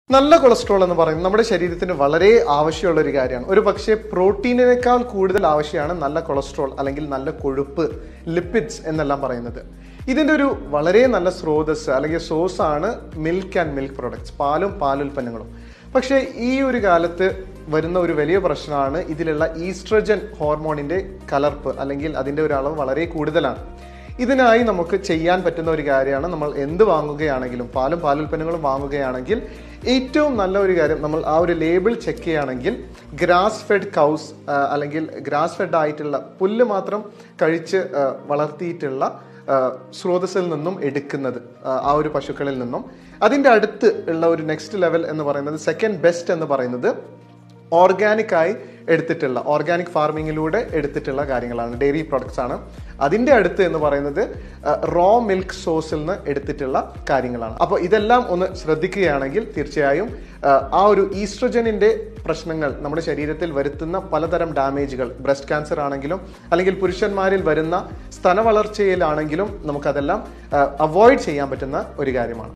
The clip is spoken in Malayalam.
നല്ല കൊളസ്ട്രോൾ എന്ന് പറയുന്നത് നമ്മുടെ ശരീരത്തിന് വളരെ ആവശ്യമുള്ള ഒരു കാര്യമാണ് ഒരു പക്ഷേ പ്രോട്ടീനിനേക്കാൾ കൂടുതൽ ആവശ്യമാണ് നല്ല കൊളസ്ട്രോൾ അല്ലെങ്കിൽ നല്ല കൊഴുപ്പ് ലിപ്പിഡ്സ് എന്നെല്ലാം പറയുന്നത് ഇതിന്റെ ഒരു വളരെ നല്ല സ്രോതസ് അല്ലെങ്കിൽ സോഴ്സ് ആണ് മിൽക്ക് ആൻഡ് മിൽക്ക് പ്രൊഡക്ട്സ് പാലും പാലുൽപ്പന്നങ്ങളും പക്ഷേ ഈ ഒരു കാലത്ത് വരുന്ന ഒരു വലിയ പ്രശ്നമാണ് ഇതിലുള്ള ഈസ്ട്രജൻ ഹോർമോണിന്റെ കലർപ്പ് അല്ലെങ്കിൽ അതിന്റെ ഒരു അളവ് വളരെ കൂടുതലാണ് ഇതിനായി നമുക്ക് ചെയ്യാൻ പറ്റുന്ന ഒരു കാര്യമാണ് നമ്മൾ എന്ത് വാങ്ങുകയാണെങ്കിലും പാലും പാലുൽപ്പന്നങ്ങളും വാങ്ങുകയാണെങ്കിൽ ഏറ്റവും നല്ല ഒരു കാര്യം നമ്മൾ ആ ഒരു ലേബിൾ ചെക്ക് ചെയ്യുകയാണെങ്കിൽ ഗ്രാസ് ഫെഡ് കൗസ് അല്ലെങ്കിൽ ഗ്രാസ് ഫെഡ് ആയിട്ടുള്ള പുല്ല് മാത്രം കഴിച്ച് ആ, വളർത്തിയിട്ടുള്ള ആ, സ്രോതസ്സിൽ നിന്നും എടുക്കുന്നത് ആ, ആ ഒരു പശുക്കളിൽ നിന്നും അതിൻ്റെ അടുത്ത് ഉള്ള ഒരു നെക്സ്റ്റ് ലെവൽ എന്ന് പറയുന്നത് സെക്കൻഡ് ബെസ്റ്റ് എന്ന് പറയുന്നത് ഓർഗാനിക് ആയി എടുത്തിട്ടുള്ള ഓർഗാനിക് ഫാർമിങ്ങിലൂടെ എടുത്തിട്ടുള്ള കാര്യങ്ങളാണ് ഡെയറി പ്രോഡക്ട്സ് ആണ് അതിന്റെ അടുത്ത് എന്ന് പറയുന്നത് റോ മിൽക്ക് സോഴ്സിൽ നിന്ന് എടുത്തിട്ടുള്ള കാര്യങ്ങളാണ് അപ്പോൾ ഇതെല്ലാം ഒന്ന് ശ്രദ്ധിക്കുകയാണെങ്കിൽ തീർച്ചയായും ആ, ആ ഒരു ഈസ്ട്രജനിന്റെ പ്രശ്നങ്ങൾ നമ്മുടെ ശരീരത്തിൽ വരുത്തുന്ന പലതരം ഡാമേജുകൾ ബ്രസ്റ്റ് ക്യാൻസർ ആണെങ്കിലും അല്ലെങ്കിൽ പുരുഷന്മാരിൽ വരുന്ന സ്തനവളർച്ചയിലാണെങ്കിലും നമുക്കതെല്ലാം അവോയ്ഡ് ചെയ്യാൻ പറ്റുന്ന ഒരു കാര്യമാണ്